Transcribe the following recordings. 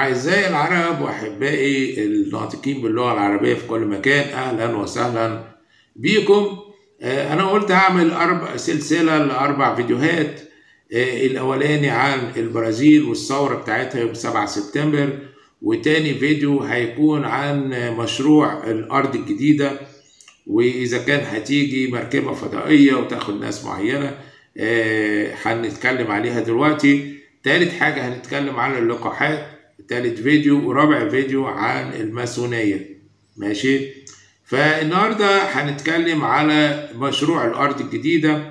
أعزائي العرب وأحبائي الناطقين باللغة العربية في كل مكان أهلا وسهلا بيكم آه، أنا قلت هعمل أربع سلسلة لأربع فيديوهات آه، الأولاني عن البرازيل والثورة بتاعتها يوم 7 سبتمبر وتاني فيديو هيكون عن مشروع الأرض الجديدة وإذا كان هتيجي مركبة فضائية وتاخد ناس معينة آه، هنتكلم عليها دلوقتي تالت حاجة هنتكلم عن اللقاحات تالت فيديو ورابع فيديو عن الماسونية ماشي فالنهاردة هنتكلم على مشروع الأرض الجديدة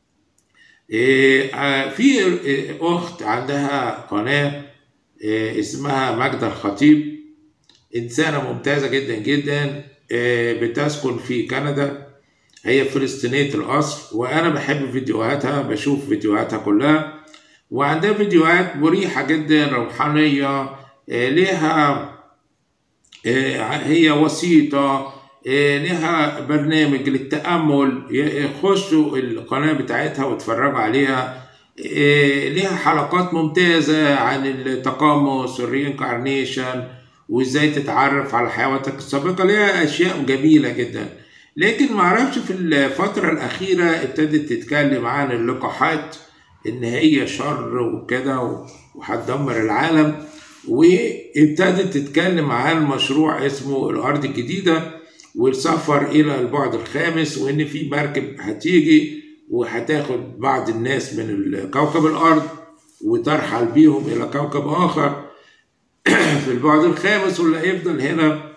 إيه، آه، في آه، أخت عندها قناة آه، اسمها ماجدة الخطيب إنسانة ممتازة جدا جدا آه، بتسكن في كندا هي فلسطينية الأصل وأنا بحب فيديوهاتها بشوف فيديوهاتها كلها وعندها فيديوهات مريحة جدا روحانية آه، ليها آه، هي وسيطة آه، لها برنامج للتأمل ي- خشوا القناة بتاعتها واتفرجوا عليها آه، ليها حلقات ممتازة عن التقمص والرينكارنيشن وازاي تتعرف على حيواتك السابقة ليها أشياء جميلة جدا لكن معرفش في الفترة الأخيرة ابتدت تتكلم عن اللقاحات إن هي شر وكده وهتدمر العالم وابتدت تتكلم عن مشروع اسمه الأرض الجديدة والسفر إلى البعد الخامس وإن في مركب هتيجي وهتاخد بعض الناس من كوكب الأرض وترحل بيهم إلى كوكب آخر في البعد الخامس واللي هيفضل هنا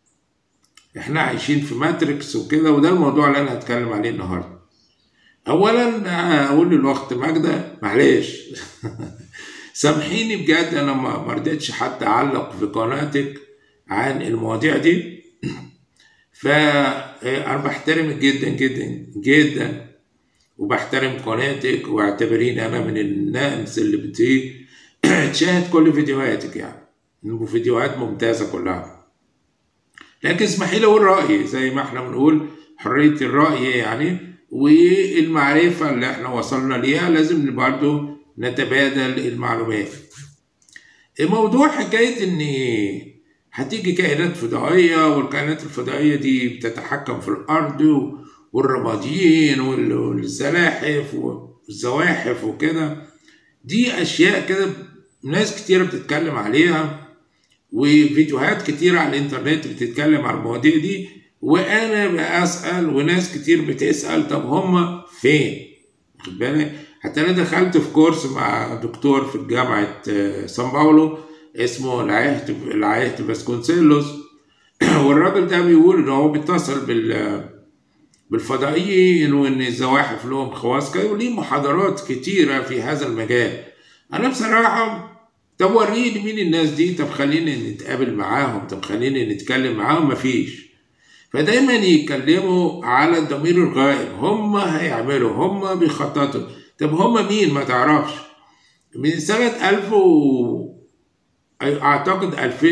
احنا عايشين في ماتريكس وكده وده الموضوع اللي انا هتكلم عليه النهارده اولا اقول للاخت ماجده معلش سامحيني بجد انا ما ما رضيتش حتى اعلق في قناتك عن المواضيع دي فانا بحترمك جدا جدا جدا وبحترم قناتك واعتبريني انا من الناس اللي بتي تشاهد كل فيديوهاتك يعني وفيديوهات ممتازه كلها لكن اسمحي لي اقول رايي زي ما احنا بنقول حريه الراي يعني والمعرفه اللي احنا وصلنا ليها لازم برضه نتبادل المعلومات الموضوع حكايه ان هتيجي كائنات فضائيه والكائنات الفضائيه دي بتتحكم في الارض والرماديين وال- والزلاحف والزواحف وكده دي اشياء كده ناس كتيره بتتكلم عليها وفيديوهات كتيرة على الإنترنت بتتكلم على المواضيع دي وأنا بسأل وناس كتير بتسأل طب هما فين؟ واخد بالك؟ حتى أنا دخلت في كورس مع دكتور في جامعة آه، سان باولو اسمه العهد العهد فاسكونسيلوس والراجل ده بيقول إن هو بيتصل بال بالفضائيين وإن الزواحف لهم خواص كده وليه محاضرات كتيرة في هذا المجال أنا بصراحة طب وريني مين الناس دي طب خليني نتقابل معاهم طب خليني نتكلم معاهم مفيش فدايما يتكلموا على الضمير الغائب هم هيعملوا هم بيخططوا طب هم مين ما تعرفش من سنة 1000 و... أعتقد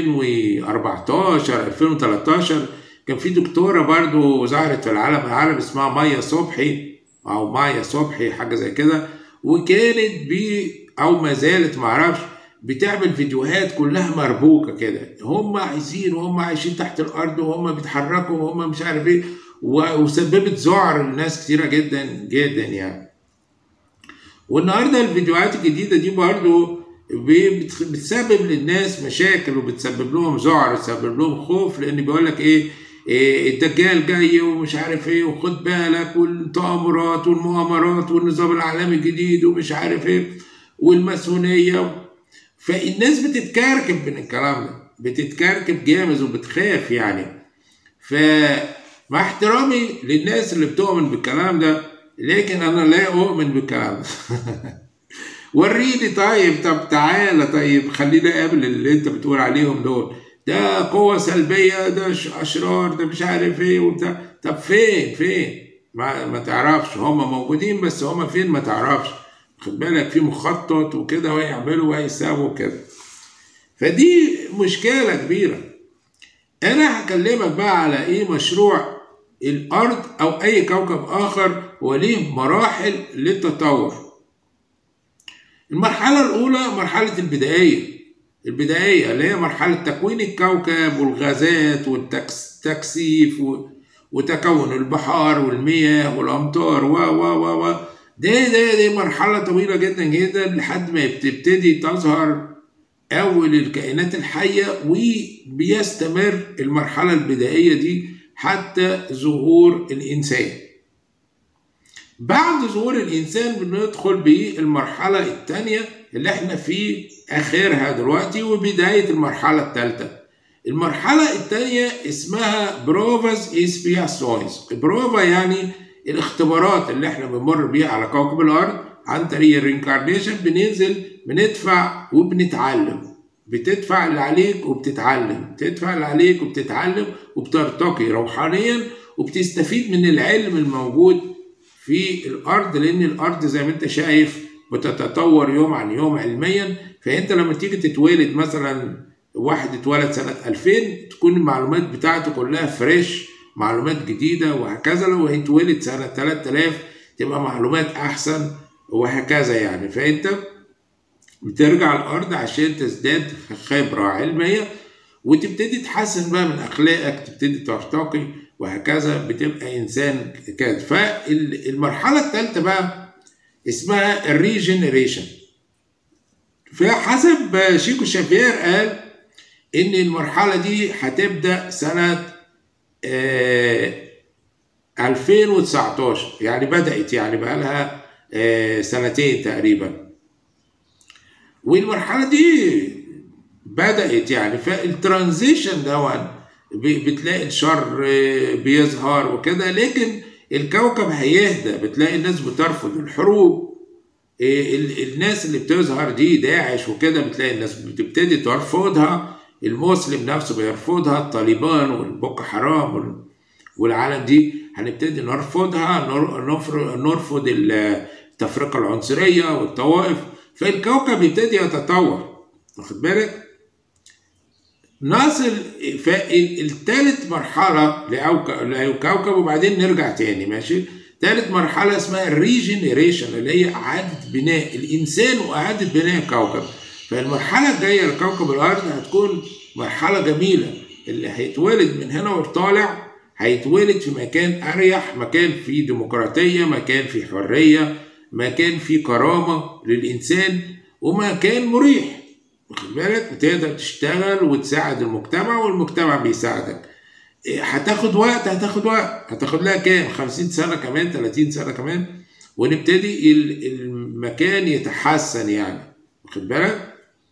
2014 2013 كان في دكتورة برضو ظهرت في العالم العربي اسمها مايا صبحي أو مايا صبحي حاجة زي كده وكانت ب أو ما زالت معرفش بتعمل فيديوهات كلها مربوكه كده هم عايزين وهم عايشين تحت الارض وهم بيتحركوا وهم مش عارف ايه و- وسببت ذعر لناس كتيره جدا جدا يعني والنهارده الفيديوهات الجديده دي برضو ب- بتخ- بتسبب للناس مشاكل وبتسبب لهم ذعر بتسبب لهم خوف لان بيقول لك ايه إيه الدجال جاي ومش عارف ايه وخد بالك والتآمرات والمؤامرات والنظام العالمي الجديد ومش عارف ايه والماسونيه فالناس بتتكركب من الكلام ده بتتكركب جامد وبتخاف يعني فمع احترامي للناس اللي بتؤمن بالكلام ده لكن انا لا اؤمن بالكلام ده وريني طيب طب تعالى طيب خليني اقابل اللي انت بتقول عليهم دول ده قوة سلبية ده ش- أشرار ده مش عارف إيه وبتاع طب فين فين ما, ما تعرفش هم موجودين بس هم فين ما تعرفش خد بالك في مخطط وكده ويعملوا ويساووا كده فدي مشكلة كبيرة أنا هكلمك بقى على إيه مشروع الأرض أو أي كوكب آخر وليه مراحل للتطور المرحلة الأولى مرحلة البدائية البدائية اللي هي مرحلة تكوين الكوكب والغازات والتكثيف وتكون البحار والمياه والأمطار و و و و دي دي دي مرحلة طويلة جدا جدا لحد ما بتبتدي تظهر أول الكائنات الحية وبيستمر المرحلة البدائية دي حتى ظهور الإنسان بعد ظهور الإنسان بندخل بالمرحلة الثانية اللي احنا في آخرها دلوقتي وبداية المرحلة الثالثة المرحلة الثانية اسمها بروفاز اسبياسويز بروفا يعني الاختبارات اللي احنا بنمر بيها على كوكب الأرض عن طريق الرينكارنيشن بننزل بندفع وبنتعلم بتدفع اللي عليك وبتتعلم تدفع اللي عليك وبتتعلم وبترتقي روحانيا وبتستفيد من العلم الموجود في الارض لان الارض زي ما انت شايف بتتطور يوم عن يوم علميا فانت لما تيجي تتولد مثلا واحد اتولد سنة 2000 تكون المعلومات بتاعته كلها فريش معلومات جديدة وهكذا لو هيتولد سنة 3000 تبقى معلومات أحسن وهكذا يعني فأنت بترجع الأرض عشان تزداد خبرة علمية وتبتدي تحسن بقى من أخلاقك تبتدي ترتقي وهكذا بتبقى إنسان كده فالمرحلة الثالثة بقى اسمها الريجنريشن فحسب شيكو شافير قال إن المرحلة دي هتبدأ سنة آه 2019 يعني بدأت يعني بقى لها آه سنتين تقريبا والمرحلة دي بدأت يعني فالترانزيشن دون بتلاقي الشر بيظهر وكده لكن الكوكب هيهدى بتلاقي الناس بترفض الحروب الناس اللي بتظهر دي داعش وكده بتلاقي الناس بتبتدي ترفضها المسلم نفسه بيرفضها الطالبان والبوكو حرام والعالم دي هنبتدي نرفضها نرفض التفرقة العنصرية والطوائف فالكوكب يبتدي يتطور واخد بالك نصل فالتالت مرحلة لكوكب وبعدين نرجع تاني ماشي تالت مرحلة اسمها الريجنريشن اللي هي إعادة بناء الإنسان وإعادة بناء الكوكب فالمرحلة الجاية لكوكب الأرض هتكون مرحلة جميلة اللي هيتولد من هنا وطالع هيتولد في مكان أريح مكان فيه ديمقراطية مكان فيه حرية مكان فيه كرامة للإنسان ومكان مريح واخد بالك بتقدر تشتغل وتساعد المجتمع والمجتمع بيساعدك هتاخد وقت هتاخد وقت هتاخد لها كام 50 سنة كمان 30 سنة كمان ونبتدي المكان يتحسن يعني واخد بالك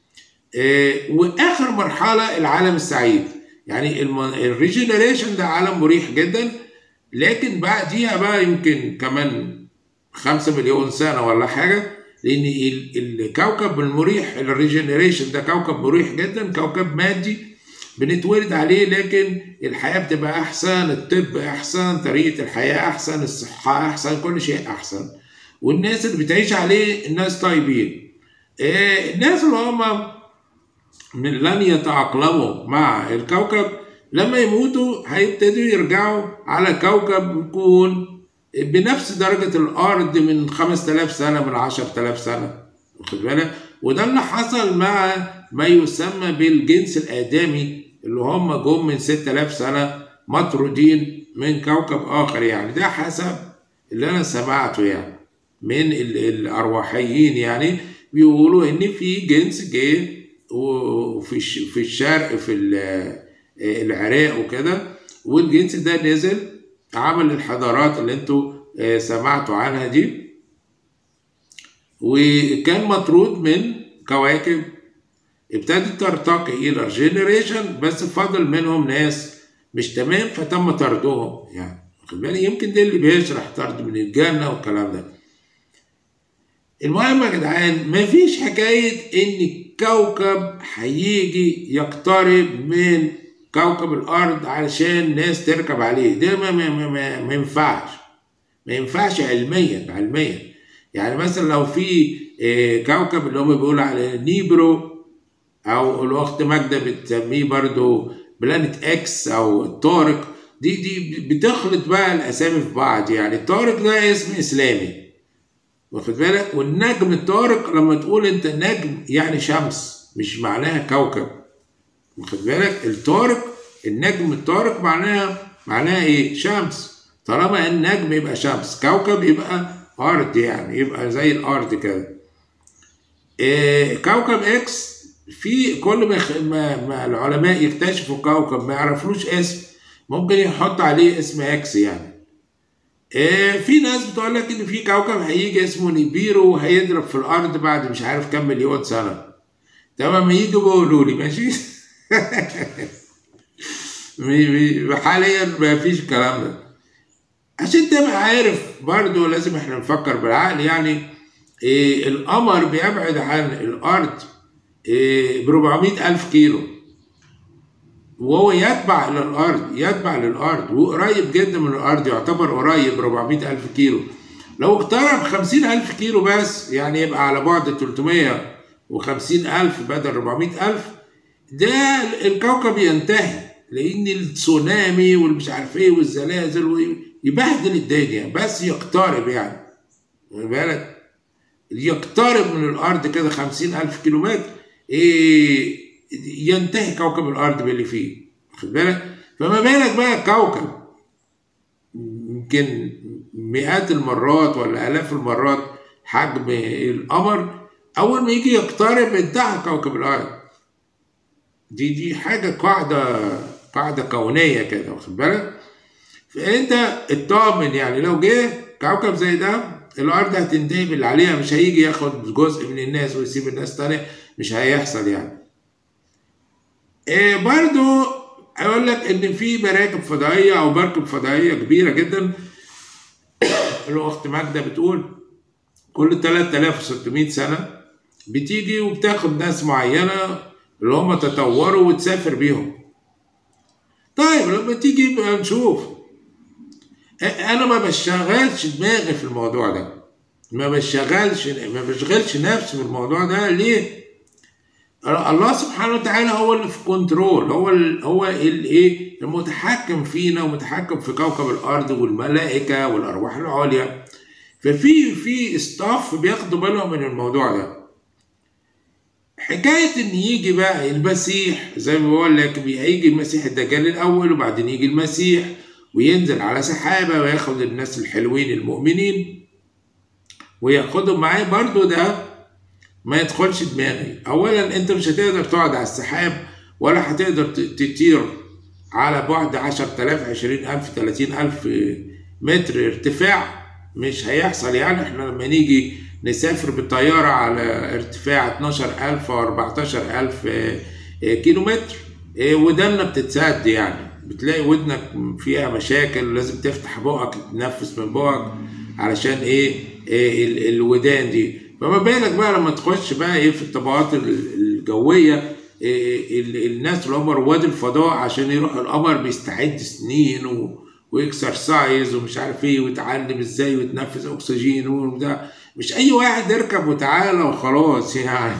واخر مرحلة العالم السعيد يعني الريجنريشن ده عالم مريح جدا لكن بعديها بقى يمكن كمان خمسة مليون سنة ولا حاجة لأن الكوكب المريح الريجنريشن ده كوكب مريح جدا كوكب مادي بنتولد عليه لكن الحياة بتبقى أحسن الطب أحسن طريقة الحياة أحسن الصحة أحسن كل شيء أحسن والناس اللي بتعيش عليه الناس طيبين الناس اللي هم من لن يتأقلموا مع الكوكب لما يموتوا هيبتدوا يرجعوا على كوكب يكون بنفس درجة الأرض من 5000 سنة من 10000 سنة واخد بالك وده اللي حصل مع ما يسمى بالجنس الآدمي اللي هم جم من 6000 سنة مطرودين من كوكب آخر يعني ده حسب اللي أنا سمعته يعني من الأرواحيين يعني بيقولوا إن في جنس جه وفي في الشرق في العراق وكده والجنس ده نزل عمل الحضارات اللي انتوا سمعتوا عنها دي وكان مطرود من كواكب ابتدت ترتقي الى جنريشن بس فضل منهم ناس مش تمام فتم طردهم يعني واخد بالك يمكن ده اللي بيشرح طرد من الجنه والكلام ده المهم يا جدعان مفيش حكايه ان الكوكب هيجي يقترب من كوكب الارض علشان ناس تركب عليه ده ما, ما, ما, ما, ما ينفعش ما ينفعش علميا علميا يعني مثلا لو في كوكب اللي هم بيقولوا عليه نيبرو او الاخت ماجده بتسميه برضو بلانت اكس او الطارق دي دي بتخلط بقى الاسامي في بعض يعني الطارق ده اسم اسلامي واخد بالك والنجم الطارق لما تقول انت نجم يعني شمس مش معناها كوكب واخد بالك الطارق النجم الطارق معناها معناها ايه شمس طالما النجم يبقى شمس كوكب يبقى ارض يعني يبقى زي الارض كده إيه كوكب اكس في كل ما, ما, ما العلماء يكتشفوا كوكب ما يعرفلوش اسم ممكن يحط عليه اسم اكس يعني إيه في ناس بتقول لك ان في كوكب هيجي اسمه نيبيرو وهيضرب في الارض بعد مش عارف كام مليون سنه تمام يجوا بيقولوا لي ماشي حاليا ما فيش الكلام ده عشان تبقى عارف برضو لازم احنا نفكر بالعقل يعني إيه القمر بيبعد عن الارض إيه ب 400 الف كيلو وهو يتبع الى الارض يتبع للارض وقريب جدا من الارض يعتبر قريب 400 الف كيلو لو اقترب 50 الف كيلو بس يعني يبقى على بعد 350 الف بدل 400 الف ده الكوكب ينتهي لان التسونامي والمش عارف ايه والزلازل يبهدل الدنيا بس يقترب يعني واخد بالك يقترب من الارض كده خمسين الف كيلومتر إيه ينتهي كوكب الارض باللي فيه واخد بالك فما بالك بقى كوكب يمكن مئات المرات ولا الاف المرات حجم القمر اول ما يجي يقترب انتهى كوكب الارض دي دي حاجه قاعده قاعده كونيه كده واخد بالك فانت اطمن يعني لو جه كوكب زي ده الارض هتنتهي باللي عليها مش هيجي ياخد جزء من الناس ويسيب الناس تانية مش هيحصل يعني إيه برضو اقول لك ان في مراكب فضائيه او مركب فضائيه كبيره جدا الاخت ماجده بتقول كل 3600 سنه بتيجي وبتاخد ناس معينه اللي هم تطوروا وتسافر بيهم طيب لما تيجي بقى نشوف انا ما بشغلش دماغي في الموضوع ده ما بشغلش ما بشغلش نفسي في الموضوع ده ليه الله سبحانه وتعالى هو اللي في كنترول هو ال هو الايه المتحكم فينا ومتحكم في كوكب الارض والملائكه والارواح العليا ففي في ستاف بياخدوا بالهم من الموضوع ده حكاية إن يجي بقى المسيح زي ما بقول لك هيجي المسيح الدجال الأول وبعدين يجي المسيح وينزل على سحابة وياخد الناس الحلوين المؤمنين وياخدهم معاه برضو ده ما يدخلش دماغي أولا أنت مش هتقدر تقعد على السحاب ولا هتقدر تطير على بعد عشر تلاف عشرين ألف تلاتين ألف متر ارتفاع مش هيحصل يعني احنا لما نيجي نسافر بالطيارة على ارتفاع 12000 أو 14000 كيلو متر ودنا بتتسد يعني بتلاقي ودنك فيها مشاكل لازم تفتح بقك تنفس من بقك علشان ايه, إيه الودان دي فما بالك بقى لما تخش بقى ايه في الطبقات الجوية إيه الناس اللي هم رواد الفضاء عشان يروحوا القمر بيستعد سنين و واكسرسايز ومش عارف ايه ويتعلم ازاي ويتنفس اكسجين وده مش اي واحد يركب وتعالى وخلاص يعني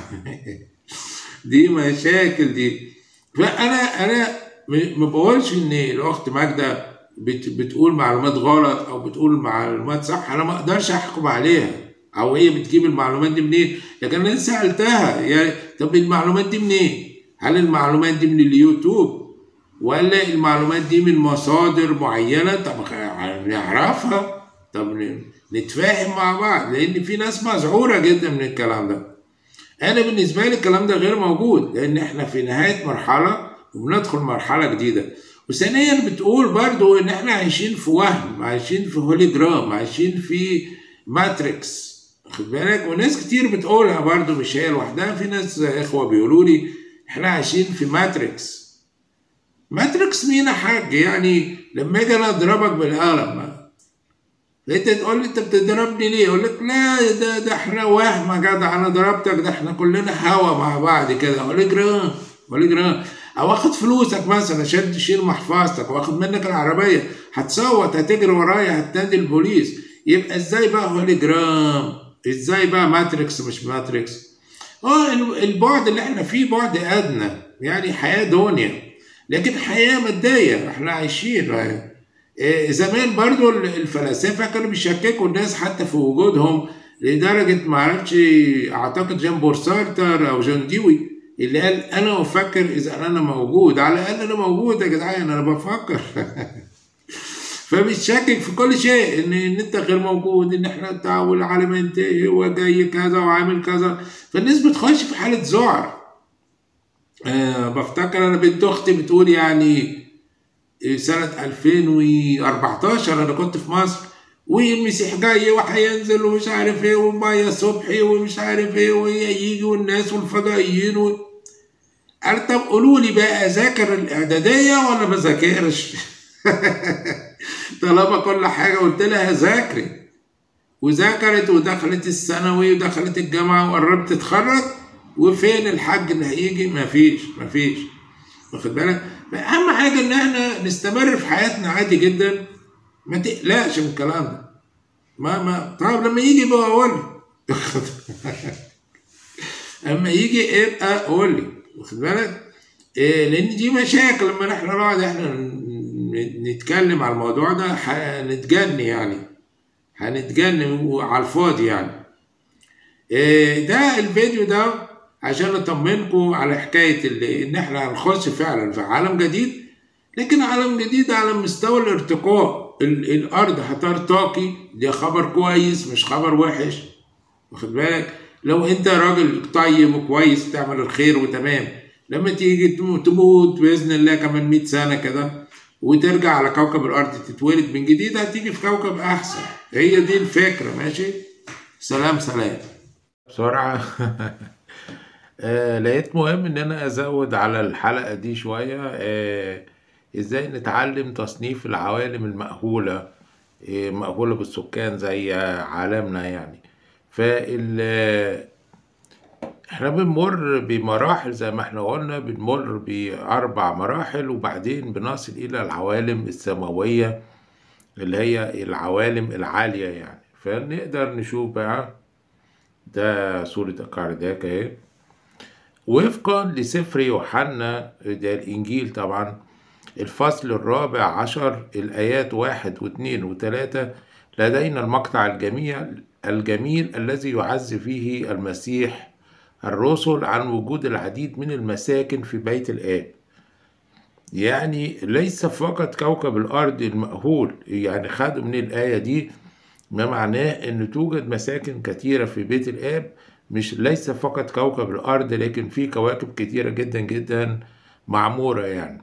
دي مشاكل دي فانا انا ما بقولش ان الاخت ماجده بت بتقول معلومات غلط او بتقول معلومات صح انا ما اقدرش احكم عليها او هي بتجيب المعلومات دي منين لكن انا سالتها يعني طب المعلومات دي منين هل المعلومات دي من اليوتيوب ولا المعلومات دي من مصادر معينه طب نعرفها طب نتفاهم مع بعض لان في ناس مذعوره جدا من الكلام ده انا بالنسبه لي الكلام ده غير موجود لان احنا في نهايه مرحله وبندخل مرحله جديده وثانيا بتقول برضو ان احنا عايشين في وهم عايشين في هوليجرام عايشين في ماتريكس خد بالك وناس كتير بتقولها برضو مش هي لوحدها في ناس اخوه بيقولوا لي احنا عايشين في ماتريكس ماتريكس مين يا حاج يعني لما اجي انا اضربك بالقلم انت تقول لي انت بتضربني ليه؟ اقول لك لا ده ده احنا وهم يا جدع انا ضربتك ده احنا كلنا هوا مع بعض كده اقول لك جرام اقول لك جرام او اخد فلوسك مثلا عشان تشيل محفظتك واخد منك العربيه هتصوت هتجري ورايا هتنادي البوليس يبقى ازاي بقى هوليجرام؟ ازاي بقى ماتريكس مش ماتريكس؟ اه البعد اللي احنا فيه بعد ادنى يعني حياه دنيا لكن حياه ماديه احنا عايشين زمان برضو الفلاسفة كانوا بيشككوا الناس حتى في وجودهم لدرجة ما اعرفش اعتقد جان بورسارتر او جون ديوي اللي قال انا افكر اذا انا موجود على الاقل انا موجود يا جدعان انا بفكر فبتشكك في كل شيء ان ان انت غير موجود ان احنا بتاع والعالم ينتهي وجاي كذا وعامل كذا فالناس بتخش في حاله ذعر أه بفتكر انا بنت اختي بتقول يعني سنة 2014 أنا كنت في مصر والمسيح جاي وهينزل ومش عارف ايه ومية صبحي ومش عارف ايه ويجي والناس والفضائيين و... قال طب قولوا لي بقى اذاكر الاعدادية ولا ما ذاكرش؟ طالما كل حاجة قلت لها ذاكري وذاكرت ودخلت الثانوي ودخلت الجامعة وقربت تتخرج وفين الحج اللي هيجي؟ مفيش مفيش واخد بالك؟ فأهم حاجة إن احنا نستمر في حياتنا عادي جدا ما تقلقش من الكلام ده ما ما طب لما يجي بقى قول لي اما يجي يبقى قول لي واخد بالك؟ إيه لان دي مشاكل لما احنا نقعد احنا نتكلم على الموضوع ده هنتجن يعني هنتجن على الفاضي يعني إيه ده الفيديو ده عشان اطمنكم على حكايه اللي ان احنا هنخش فعلا في عالم جديد لكن عالم جديد على مستوى الارتقاء الارض هترتقي ده خبر كويس مش خبر وحش واخد بالك لو انت راجل طيب وكويس تعمل الخير وتمام لما تيجي تموت باذن الله كمان 100 سنه كده وترجع على كوكب الارض تتولد من جديد هتيجي في كوكب احسن هي دي الفكره ماشي سلام سلام بسرعه آه لقيت مهم ان انا ازود على الحلقه دي شويه آه ازاي نتعلم تصنيف العوالم المأهولة آه مأهولة بالسكان زي عالمنا يعني فال احنا بنمر بمراحل زي ما احنا قلنا بنمر بأربع مراحل وبعدين بنصل إلى العوالم السماوية اللي هي العوالم العالية يعني فنقدر نشوف بقى ده سورة الكارداك اهي وفقا لسفر يوحنا ده الإنجيل طبعا الفصل الرابع عشر الآيات واحد واثنين وثلاثة لدينا المقطع الجميل الجميل الذي يعز فيه المسيح الرسل عن وجود العديد من المساكن في بيت الآب يعني ليس فقط كوكب الأرض المأهول يعني خدوا من الآية دي ما معناه أن توجد مساكن كثيرة في بيت الآب مش ليس فقط كوكب الأرض لكن في كواكب كثيرة جدا جدا معمورة يعني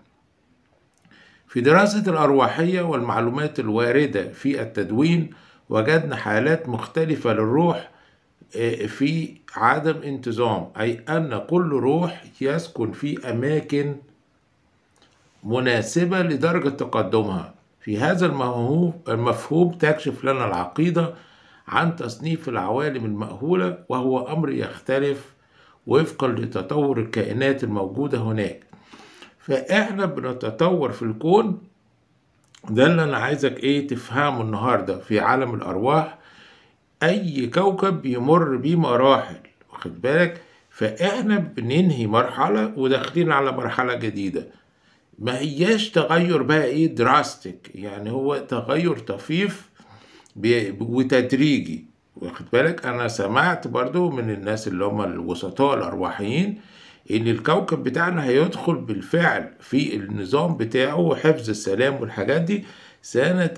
في دراسة الأرواحية والمعلومات الواردة في التدوين وجدنا حالات مختلفة للروح في عدم انتظام أي أن كل روح يسكن في أماكن مناسبة لدرجة تقدمها في هذا المفهوم تكشف لنا العقيدة عن تصنيف العوالم المأهولة وهو أمر يختلف وفقا لتطور الكائنات الموجودة هناك فإحنا بنتطور في الكون ده اللي أنا عايزك إيه تفهمه النهاردة في عالم الأرواح أي كوكب بيمر بيه مراحل واخد بالك فإحنا بننهي مرحلة وداخلين على مرحلة جديدة ما هياش تغير بقى إيه دراستيك يعني هو تغير طفيف وتدريجي واخد بالك أنا سمعت برضو من الناس اللي هم الوسطاء الأرواحيين إن الكوكب بتاعنا هيدخل بالفعل في النظام بتاعه وحفظ السلام والحاجات دي سنة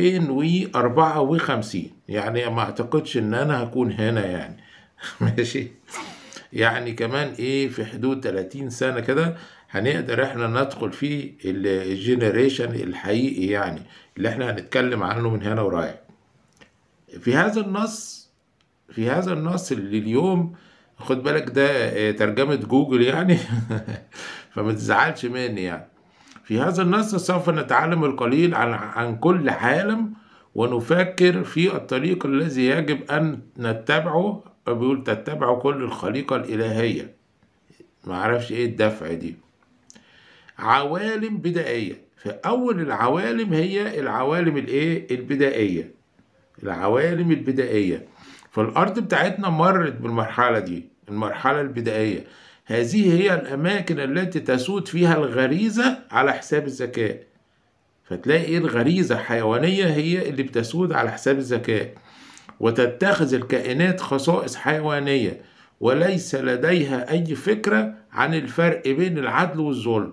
2054 يعني ما اعتقدش ان انا هكون هنا يعني ماشي يعني كمان ايه في حدود 30 سنة كده هنقدر احنا ندخل في الجينيريشن الحقيقي يعني اللي احنا هنتكلم عنه من هنا ورايح في هذا النص في هذا النص اللي اليوم خد بالك ده ترجمة جوجل يعني فما تزعلش مني يعني في هذا النص سوف نتعلم القليل عن عن كل عالم ونفكر في الطريق الذي يجب أن نتبعه بيقول تتبعه كل الخليقة الإلهية معرفش إيه الدفع دي عوالم بدائية فأول العوالم هي العوالم الإيه البدائية العوالم البدائية فالأرض بتاعتنا مرت بالمرحلة دي المرحلة البدائية هذه هي الأماكن التي تسود فيها الغريزة على حساب الذكاء فتلاقي الغريزة حيوانية هي اللي بتسود على حساب الذكاء وتتخذ الكائنات خصائص حيوانية وليس لديها أي فكرة عن الفرق بين العدل والظلم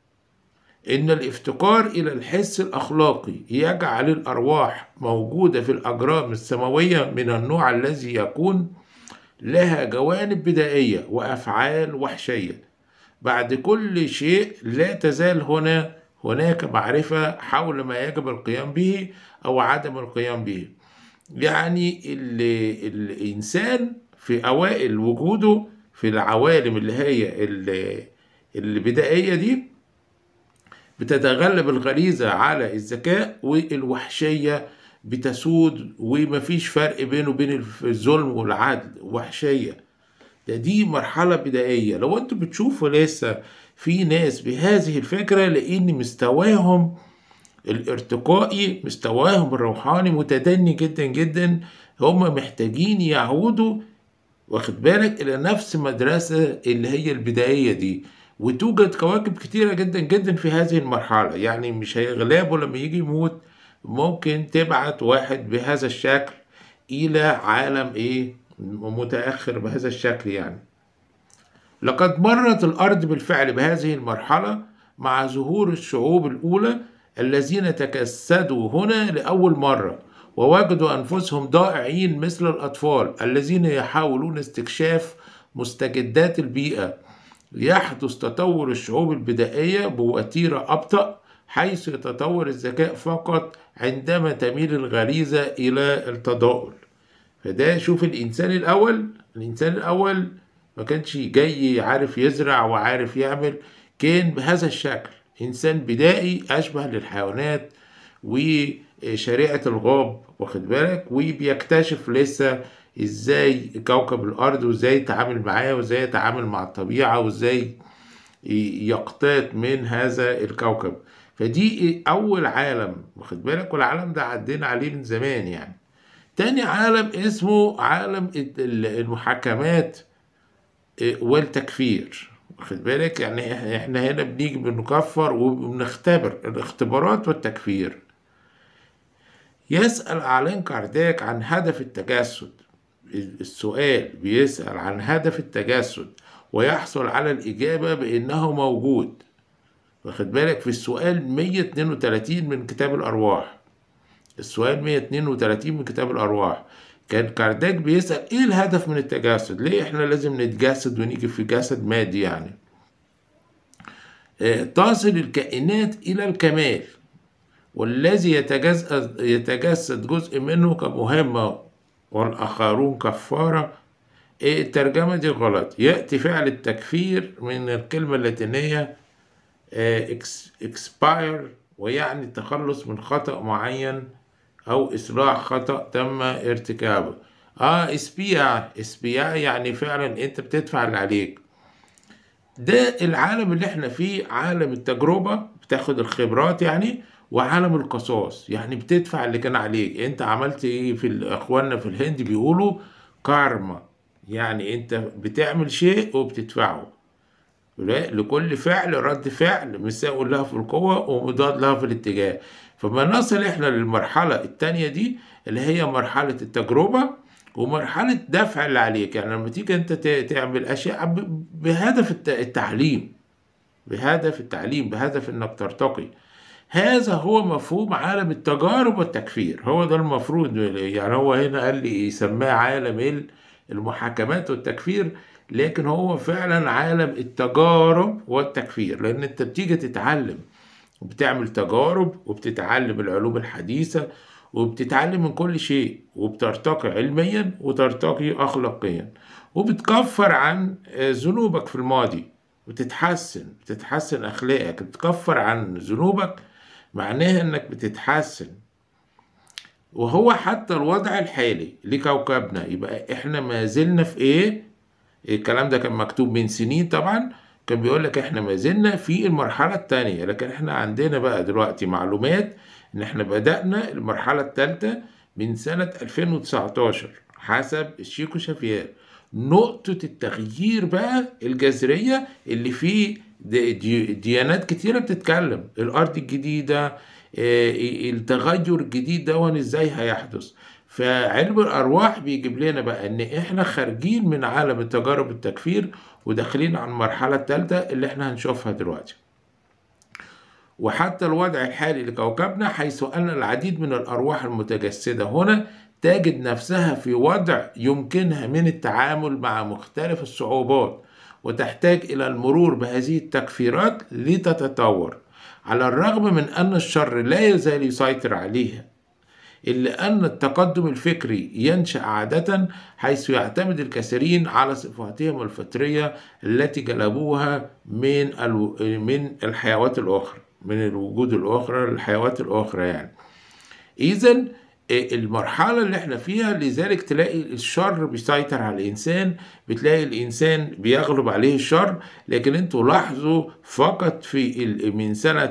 إن الافتقار إلى الحس الأخلاقي يجعل الأرواح موجودة في الأجرام السماوية من النوع الذي يكون لها جوانب بدائية وأفعال وحشية بعد كل شيء لا تزال هنا هناك معرفة حول ما يجب القيام به أو عدم القيام به يعني الإنسان في أوائل وجوده في العوالم اللي هي البدائية دي بتتغلب الغريزة على الذكاء والوحشية بتسود ومفيش فرق بينه وبين الظلم والعدل وحشية ده دي مرحلة بدائية لو انتوا بتشوفوا لسه في ناس بهذه الفكرة لأن مستواهم الارتقائي مستواهم الروحاني متدني جدا جدا هم محتاجين يعودوا واخد بالك إلى نفس مدرسة اللي هي البدائية دي وتوجد كواكب كتيرة جدا جدا في هذه المرحلة يعني مش هيغلبوا لما يجي يموت ممكن تبعت واحد بهذا الشكل إلى عالم إيه متأخر بهذا الشكل يعني لقد مرت الأرض بالفعل بهذه المرحلة مع ظهور الشعوب الأولى الذين تجسدوا هنا لأول مرة ووجدوا أنفسهم ضائعين مثل الأطفال الذين يحاولون استكشاف مستجدات البيئة يحدث تطور الشعوب البدائية بوتيرة أبطأ حيث يتطور الذكاء فقط عندما تميل الغريزة إلى التضاؤل فده شوف الإنسان الأول الإنسان الأول ما كانش جاي عارف يزرع وعارف يعمل كان بهذا الشكل إنسان بدائي أشبه للحيوانات وشريعة الغاب واخد بالك وبيكتشف لسه ازاي كوكب الارض وازاي يتعامل معاه وازاي يتعامل مع الطبيعة وازاي يقتات من هذا الكوكب فدي اول عالم واخد بالك والعالم ده عدينا عليه من زمان يعني تاني عالم اسمه عالم المحاكمات والتكفير واخد بالك يعني احنا هنا بنيجي بنكفر وبنختبر الاختبارات والتكفير يسأل أعلان كارداك عن هدف التجسد السؤال بيسأل عن هدف التجسد ويحصل على الإجابة بأنه موجود واخد بالك في السؤال 132 من كتاب الأرواح السؤال 132 من كتاب الأرواح كان كارداك بيسأل إيه الهدف من التجسد؟ ليه إحنا لازم نتجسد ونيجي في جسد مادي يعني؟ تصل الكائنات إلى الكمال والذي يتجسد, يتجسد جزء منه كمهمة والآخرون كفارة إيه الترجمة دي غلط يأتي فعل التكفير من الكلمة اللاتينية expire ويعني التخلص من خطأ معين أو إصلاح خطأ تم ارتكابه اه اسبيع اسبيع يعني فعلا انت بتدفع اللي عليك ده العالم اللي احنا فيه عالم التجربة بتاخد الخبرات يعني وعالم القصاص يعني بتدفع اللي كان عليك انت عملت ايه في اخواننا في الهند بيقولوا كارما يعني انت بتعمل شيء وبتدفعه لكل فعل رد فعل مساوي لها في القوة ومضاد لها في الاتجاه فما نصل احنا للمرحلة التانية دي اللي هي مرحلة التجربة ومرحلة دفع اللي عليك يعني لما تيجي انت تعمل اشياء بهدف التعليم بهدف التعليم بهدف انك ترتقي هذا هو مفهوم عالم التجارب والتكفير هو ده المفروض يعني هو هنا قال لي يسماه عالم المحاكمات والتكفير لكن هو فعلا عالم التجارب والتكفير لان انت بتيجي تتعلم وبتعمل تجارب وبتتعلم العلوم الحديثة وبتتعلم من كل شيء وبترتقي علميا وترتقي أخلاقيا وبتكفر عن ذنوبك في الماضي وتتحسن بتتحسن أخلاقك بتكفر عن ذنوبك معناها إنك بتتحسن وهو حتى الوضع الحالي لكوكبنا يبقى إحنا ما زلنا في إيه الكلام ده كان مكتوب من سنين طبعا كان بيقول لك احنا ما زلنا في المرحلة التانية لكن احنا عندنا بقى دلوقتي معلومات ان احنا بدأنا المرحلة التالتة من سنة 2019 حسب الشيكو شافير نقطة التغيير بقى الجذرية اللي فيه دي دي ديانات كتيرة بتتكلم الأرض الجديدة التغير الجديد ده ازاي هيحدث فعلم الأرواح بيجيب لنا بقى إن إحنا خارجين من عالم التجارب التكفير وداخلين على المرحلة الثالثة اللي احنا هنشوفها دلوقتي وحتى الوضع الحالي لكوكبنا حيث أن العديد من الأرواح المتجسدة هنا تجد نفسها في وضع يمكنها من التعامل مع مختلف الصعوبات وتحتاج إلى المرور بهذه التكفيرات لتتطور على الرغم من أن الشر لا يزال يسيطر عليها إلا أن التقدم الفكري ينشأ عادة حيث يعتمد الكثيرين على صفاتهم الفطرية التي جلبوها من من الحيوات الأخرى من الوجود الأخرى للحيوات الأخرى يعني إذا المرحلة اللي احنا فيها لذلك تلاقي الشر بيسيطر على الإنسان بتلاقي الإنسان بيغلب عليه الشر لكن انتوا لاحظوا فقط في من سنة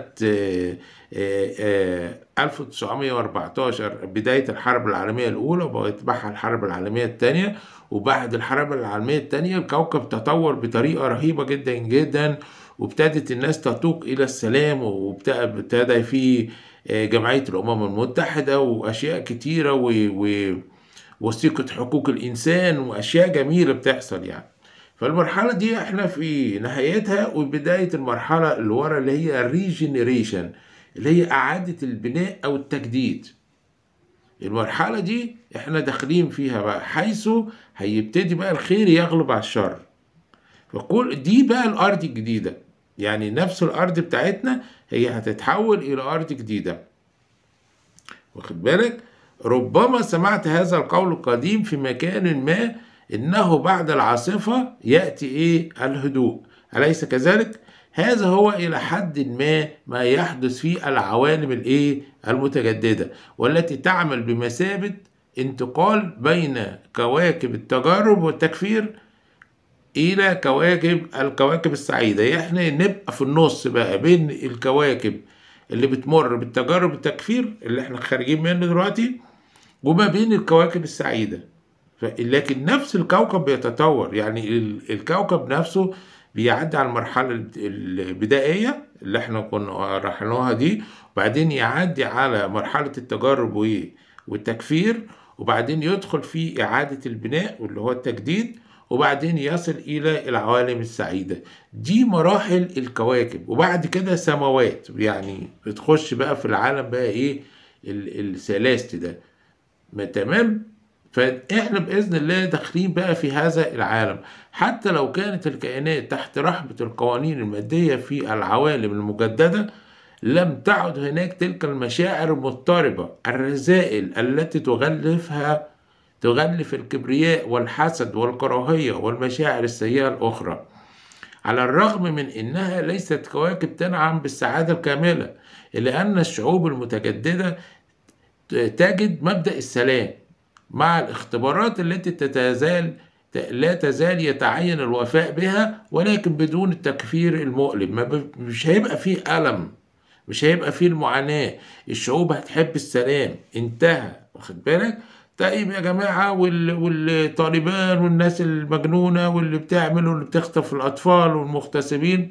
1914 بداية الحرب العالمية الأولى ويتبعها الحرب العالمية الثانية وبعد الحرب العالمية الثانية الكوكب تطور بطريقة رهيبة جدا جدا وابتدت الناس تتوق إلى السلام وابتدى في جمعية الأمم المتحدة وأشياء كتيرة و... و... وثيقة حقوق الإنسان وأشياء جميلة بتحصل يعني فالمرحلة دي احنا في نهايتها وبداية المرحلة اللي ورا اللي هي الريجنريشن اللي هي إعادة البناء أو التجديد المرحلة دي احنا داخلين فيها بقى حيث هيبتدي بقى الخير يغلب على الشر فكل دي بقى الأرض الجديدة يعني نفس الأرض بتاعتنا هي هتتحول إلى أرض جديدة واخد بالك ربما سمعت هذا القول القديم في مكان ما إنه بعد العاصفة يأتي إيه الهدوء أليس كذلك؟ هذا هو إلى حد ما ما يحدث في العوالم الإيه المتجددة والتي تعمل بمثابة انتقال بين كواكب التجارب والتكفير إلى كواكب الكواكب السعيدة احنا نبقى في النص بقى بين الكواكب اللي بتمر بالتجارب التكفير اللي احنا خارجين منه دلوقتي وما بين الكواكب السعيدة لكن نفس الكوكب بيتطور يعني الكوكب نفسه بيعدي على المرحلة البدائية اللي احنا كنا رحناها دي وبعدين يعدي على مرحلة التجارب والتكفير وبعدين يدخل في إعادة البناء واللي هو التجديد وبعدين يصل إلى العوالم السعيدة دي مراحل الكواكب وبعد كده سماوات يعني بتخش بقى في العالم بقى إيه السلاست ده ما تمام فإحنا بإذن الله داخلين بقى في هذا العالم حتى لو كانت الكائنات تحت رحمة القوانين المادية في العوالم المجددة لم تعد هناك تلك المشاعر المضطربة الرذائل التي تغلفها تغلف الكبرياء والحسد والكراهية والمشاعر السيئة الأخرى على الرغم من أنها ليست كواكب تنعم بالسعادة الكاملة إلا أن الشعوب المتجددة تجد مبدأ السلام مع الاختبارات التي تتزال لا تزال يتعين الوفاء بها ولكن بدون التكفير المؤلم مش هيبقى فيه ألم مش هيبقى فيه المعاناة الشعوب هتحب السلام انتهى واخد بالك طيب يا جماعة والطالبان والناس المجنونة واللي بتعمل واللي بتخطف الأطفال والمغتصبين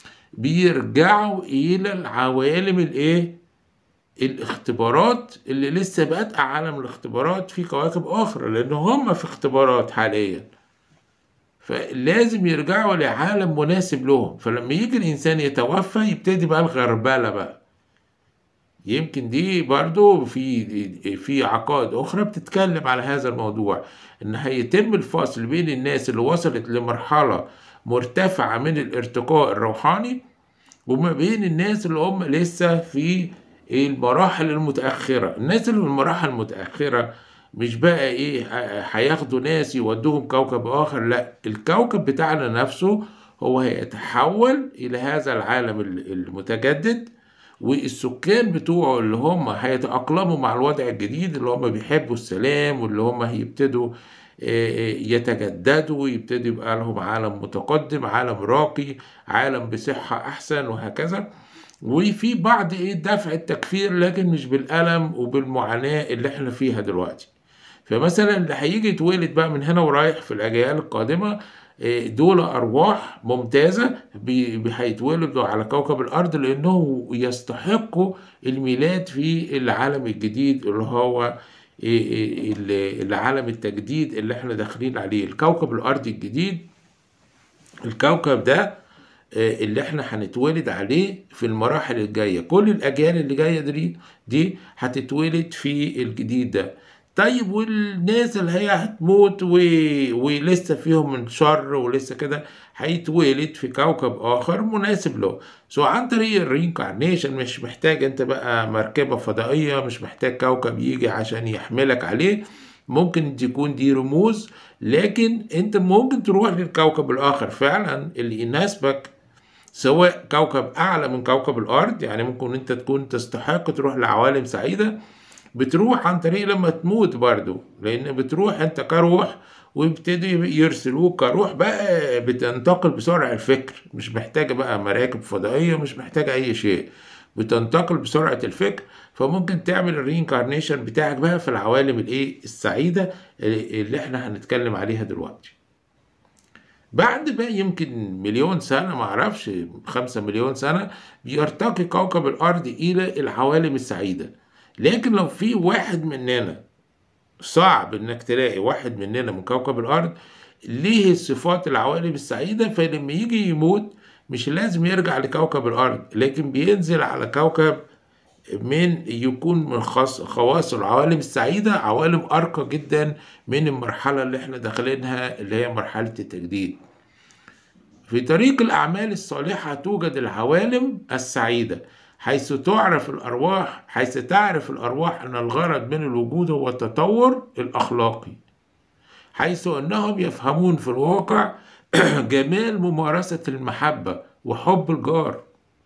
بيرجعوا إلى العوالم الإيه؟ الاختبارات اللي لسه بقت عالم الاختبارات في كواكب أخرى لأن هم في اختبارات حاليا فلازم يرجعوا لعالم مناسب لهم فلما يجي الإنسان يتوفى يبتدي بقى الغربلة بقى يمكن دي برضو في في عقائد أخرى بتتكلم على هذا الموضوع إن هيتم الفصل بين الناس اللي وصلت لمرحلة مرتفعة من الارتقاء الروحاني وما بين الناس اللي هم لسه في المراحل المتأخرة الناس اللي في المراحل المتأخرة مش بقى ايه هياخدوا ناس يودوهم كوكب آخر لا الكوكب بتاعنا نفسه هو هيتحول إلى هذا العالم المتجدد والسكان بتوعه اللي هم هيتأقلموا مع الوضع الجديد اللي هم بيحبوا السلام واللي هم هيبتدوا يتجددوا ويبتدوا يبقى لهم عالم متقدم عالم راقي عالم بصحة أحسن وهكذا وفي بعض ايه دفع التكفير لكن مش بالألم وبالمعاناة اللي احنا فيها دلوقتي فمثلا اللي هيجي يتولد بقى من هنا ورايح في الأجيال القادمة دول أرواح ممتازة هيتولدوا على كوكب الأرض لأنه يستحقوا الميلاد في العالم الجديد اللي هو العالم التجديد اللي احنا داخلين عليه الكوكب الأرض الجديد الكوكب ده آه، اللي احنا هنتولد عليه في المراحل الجاية كل الأجيال اللي جاية دي دي هتتولد في الجديد ده طيب والناس اللي هي هتموت و... ولسه فيهم من شر ولسه كده هيتولد في كوكب آخر مناسب له سو عن طريق الرينكارنيشن مش محتاج انت بقى مركبة فضائية مش محتاج كوكب يجي عشان يحملك عليه ممكن تكون دي رموز لكن انت ممكن تروح للكوكب الآخر فعلا اللي يناسبك سواء كوكب أعلى من كوكب الأرض يعني ممكن أنت تكون تستحق تروح لعوالم سعيدة بتروح عن طريق لما تموت برضو لأن بتروح أنت كروح ويبتدي يرسلوك كروح بقى بتنتقل بسرعة الفكر مش محتاجة بقى مراكب فضائية مش محتاجة أي شيء بتنتقل بسرعة الفكر فممكن تعمل الرينكارنيشن بتاعك بقى في العوالم الايه السعيدة اللي احنا هنتكلم عليها دلوقتي بعد بقى يمكن مليون سنة معرفش خمسة مليون سنة بيرتقي كوكب الأرض إلى العوالم السعيدة لكن لو في واحد مننا صعب إنك تلاقي واحد مننا من كوكب الأرض ليه صفات العوالم السعيدة فلما يجي يموت مش لازم يرجع لكوكب الأرض لكن بينزل على كوكب من يكون من خاص خواص العوالم السعيدة عوالم أرقى جدا من المرحلة اللي احنا داخلينها اللي هي مرحلة التجديد في طريق الأعمال الصالحة توجد العوالم السعيدة حيث تعرف الأرواح حيث تعرف الأرواح أن الغرض من الوجود هو التطور الأخلاقي حيث أنهم يفهمون في الواقع جمال ممارسة المحبة وحب الجار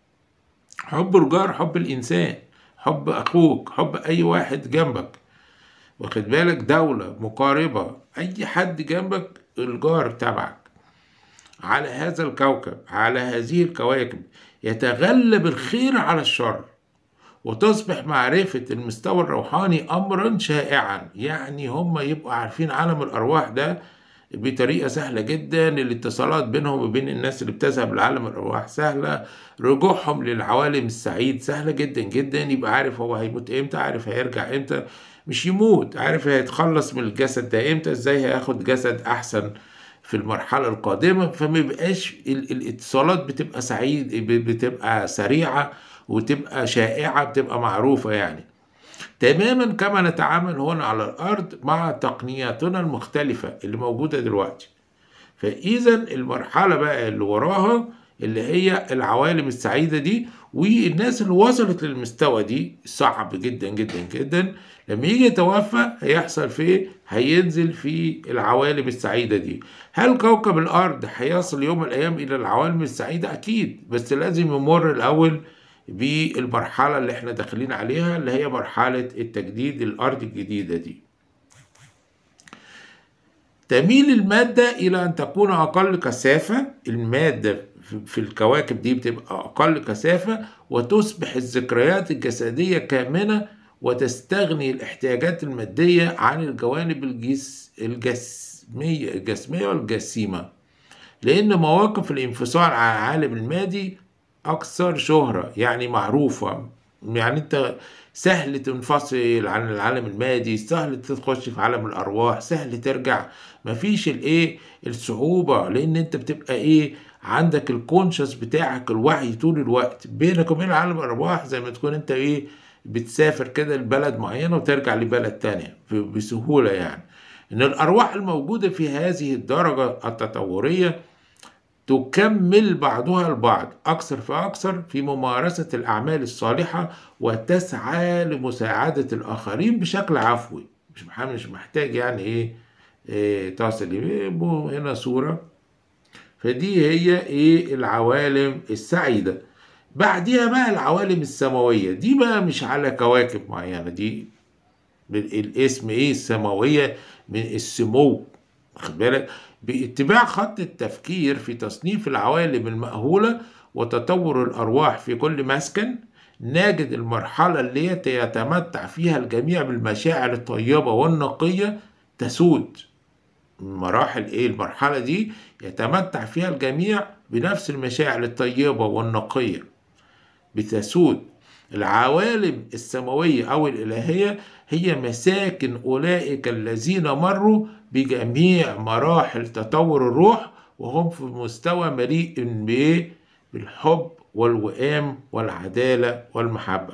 حب الجار حب الإنسان حب أخوك حب أي واحد جنبك واخد بالك دولة مقاربة أي حد جنبك الجار تبعك على هذا الكوكب على هذه الكواكب يتغلب الخير على الشر وتصبح معرفة المستوى الروحاني أمرا شائعا يعني هم يبقوا عارفين عالم الأرواح ده بطريقة سهلة جدا الاتصالات بينهم وبين الناس اللي بتذهب لعالم الأرواح سهلة رجوعهم للعوالم السعيد سهلة جدا جدا يبقى عارف هو هيموت امتى عارف هيرجع امتى مش يموت عارف هيتخلص من الجسد ده امتى ازاي هياخد جسد أحسن في المرحلة القادمة فما يبقاش الاتصالات بتبقى سعيد بتبقى سريعة وتبقى شائعة بتبقى معروفة يعني تماما كما نتعامل هنا على الأرض مع تقنياتنا المختلفة اللي موجودة دلوقتي فإذا المرحلة بقى اللي وراها اللي هي العوالم السعيدة دي والناس اللي وصلت للمستوى دي صعب جدا جدا جدا لما يجي يتوفى هيحصل فيه هينزل في العوالم السعيدة دي هل كوكب الأرض هيصل يوم من الأيام إلى العوالم السعيدة أكيد بس لازم يمر الأول بالمرحلة اللي احنا داخلين عليها اللي هي مرحلة التجديد الأرض الجديدة دي تميل المادة إلى أن تكون أقل كثافة المادة في الكواكب دي بتبقى أقل كثافة وتصبح الذكريات الجسدية كامنة وتستغني الاحتياجات المادية عن الجوانب الجس الجسمية الجسمية والجسيمة لأن مواقف الانفصال عن العالم المادي أكثر شهرة يعني معروفة يعني أنت سهل تنفصل عن العالم المادي سهل تخش في عالم الأرواح سهل ترجع مفيش الإيه الصعوبة لأن أنت بتبقى إيه عندك الكونشس بتاعك الوعي طول الوقت بينك وبين عالم الأرواح زي ما تكون أنت إيه بتسافر كده لبلد معينة وترجع لبلد تانية بسهولة يعني إن الأرواح الموجودة في هذه الدرجة التطورية تكمل بعضها البعض أكثر فأكثر في ممارسة الأعمال الصالحة وتسعى لمساعدة الآخرين بشكل عفوي مش مش محتاج يعني إيه, إيه تصل إيه هنا صورة فدي هي إيه العوالم السعيدة بعديها بقى العوالم السماوية دي بقى مش على كواكب معينة دي الاسم إيه السماوية من السمو خد بالك باتباع خط التفكير في تصنيف العوالم المأهولة وتطور الأرواح في كل مسكن نجد المرحلة اللي يتمتع فيها الجميع بالمشاعر الطيبة والنقية تسود مراحل ايه المرحلة دي يتمتع فيها الجميع بنفس المشاعر الطيبة والنقية بتسود العوالم السماوية أو الإلهية هي مساكن أولئك الذين مروا بجميع مراحل تطور الروح وهم في مستوى مليء بايه بالحب والوئام والعدالة والمحبة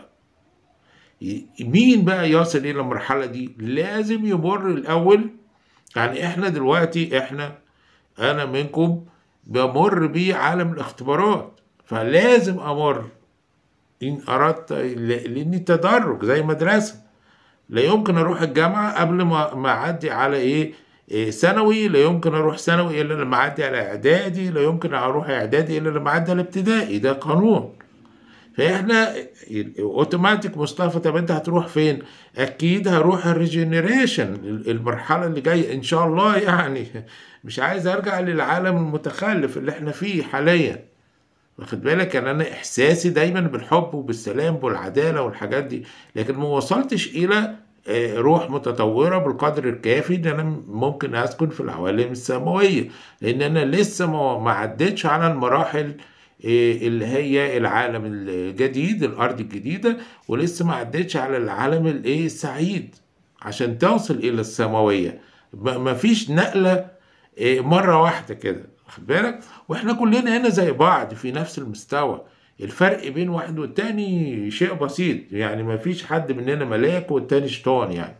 مين بقى يصل الى المرحلة دي لازم يمر الاول يعني احنا دلوقتي احنا انا منكم بمر بيه عالم الاختبارات فلازم امر ان اردت لاني تدرج زي مدرسه لا يمكن اروح الجامعه قبل ما ما اعدي على ايه إيه ثانوي لا يمكن اروح ثانوي الا لما اعدي على اعدادي لا يمكن اروح اعدادي الا لما اعدي على ابتدائي ده قانون فاحنا اوتوماتيك مصطفى طب انت هتروح فين؟ اكيد هروح الريجنريشن المرحله اللي جايه ان شاء الله يعني مش عايز ارجع للعالم المتخلف اللي احنا فيه حاليا واخد بالك يعني انا احساسي دايما بالحب وبالسلام والعداله والحاجات دي لكن ما وصلتش الى روح متطورة بالقدر الكافي ان انا ممكن اسكن في العوالم السماوية لان انا لسه ما عدتش على المراحل اللي هي العالم الجديد الارض الجديدة ولسه ما عدتش على العالم الايه السعيد عشان توصل الى السماوية ما فيش نقلة مرة واحدة كده واخد بالك واحنا كلنا هنا زي بعض في نفس المستوى الفرق بين واحد والتاني شيء بسيط يعني ما فيش حد مننا ملاك والتاني شيطان يعني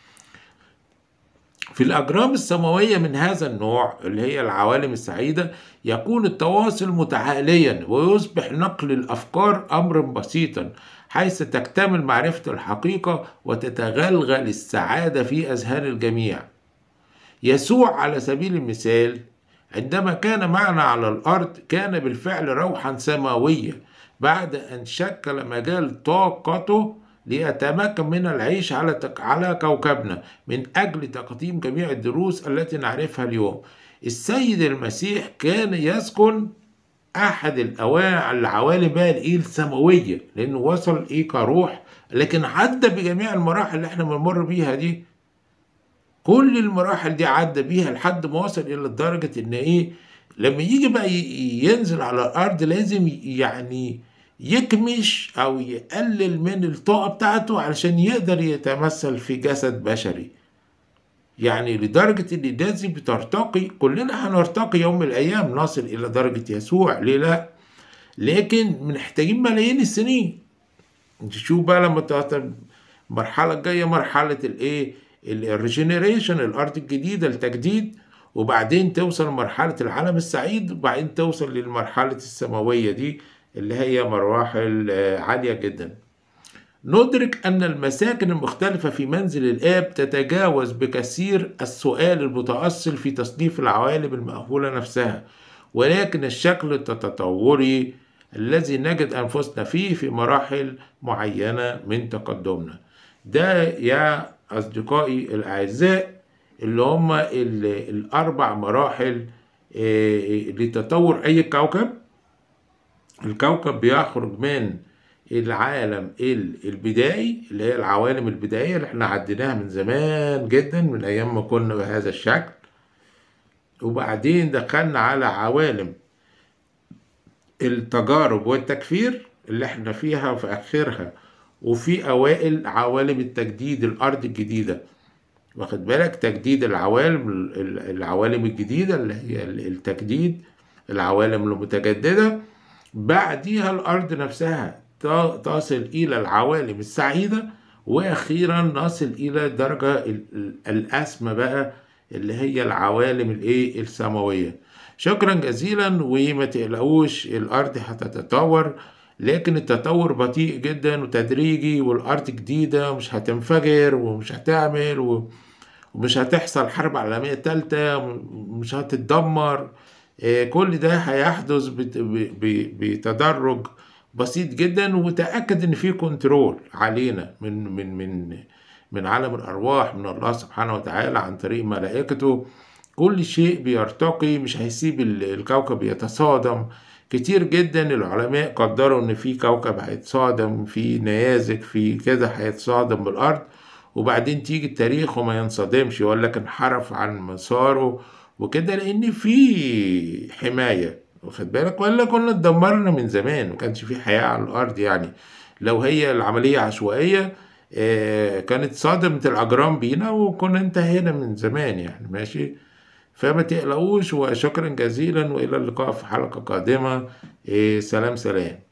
في الأجرام السماوية من هذا النوع اللي هي العوالم السعيدة يكون التواصل متعاليا ويصبح نقل الأفكار أمرا بسيطا حيث تكتمل معرفة الحقيقة وتتغلغل السعادة في أذهان الجميع يسوع على سبيل المثال عندما كان معنا على الأرض كان بالفعل روحا سماوية بعد أن شكل مجال طاقته ليتمكن من العيش على تك... على كوكبنا من أجل تقديم جميع الدروس التي نعرفها اليوم السيد المسيح كان يسكن أحد الأواع العوالم بقى الإيه السماوية لأنه وصل إيه كروح لكن عدى بجميع المراحل اللي إحنا بنمر بيها دي كل المراحل دي عدى بيها لحد ما وصل الى درجة ان ايه لما يجي بقى ينزل على الارض لازم يعني يكمش او يقلل من الطاقة بتاعته علشان يقدر يتمثل في جسد بشري يعني لدرجة ان الناس دي بترتقي كلنا هنرتقي يوم من الايام نصل الى درجة يسوع ليه لا لكن محتاجين ملايين السنين تشوف بقى لما المرحلة الجاية مرحلة الايه الريجنريشن الارض الجديده التجديد وبعدين توصل لمرحله العالم السعيد وبعدين توصل للمرحله السماويه دي اللي هي مراحل عاليه جدا ندرك ان المساكن المختلفه في منزل الاب تتجاوز بكثير السؤال المتاصل في تصنيف العوالم المأهوله نفسها ولكن الشكل التطوري الذي نجد انفسنا فيه في مراحل معينه من تقدمنا ده يا أصدقائي الأعزاء اللي هم الأربع مراحل لتطور أي كوكب الكوكب بيخرج من العالم البدائي اللي هي العوالم البدائية اللي احنا عديناها من زمان جدا من أيام ما كنا بهذا الشكل وبعدين دخلنا على عوالم التجارب والتكفير اللي احنا فيها في آخرها وفي أوائل عوالم التجديد الأرض الجديدة واخد بالك تجديد العوالم العوالم الجديدة اللي هي التجديد العوالم المتجددة بعديها الأرض نفسها تصل إلى العوالم السعيدة وأخيرا نصل إلى الدرجة الأسمى بقى اللي هي العوالم الإيه السماوية شكرا جزيلا وما تقلقوش الأرض هتتطور لكن التطور بطيء جدا وتدريجي والأرض جديدة مش هتنفجر ومش هتعمل ومش هتحصل حرب عالمية تالتة ومش هتتدمر كل ده هيحدث بتدرج بسيط جدا وتأكد ان في كنترول علينا من من من من عالم الارواح من الله سبحانه وتعالى عن طريق ملائكته كل شيء بيرتقي مش هيسيب الكوكب يتصادم كتير جدا العلماء قدروا ان في كوكب هيتصادم في نيازك في كده هيتصادم بالارض وبعدين تيجي التاريخ وما ينصدمش يقول لك انحرف عن مساره وكده لان في حمايه واخد بالك ولا كنا اتدمرنا من زمان ما كانش في حياه على الارض يعني لو هي العمليه عشوائيه آه كانت صادمت الاجرام بينا وكنا انتهينا من زمان يعني ماشي فما تقلقوش وشكرا جزيلا والى اللقاء في حلقة قادمة إيه سلام سلام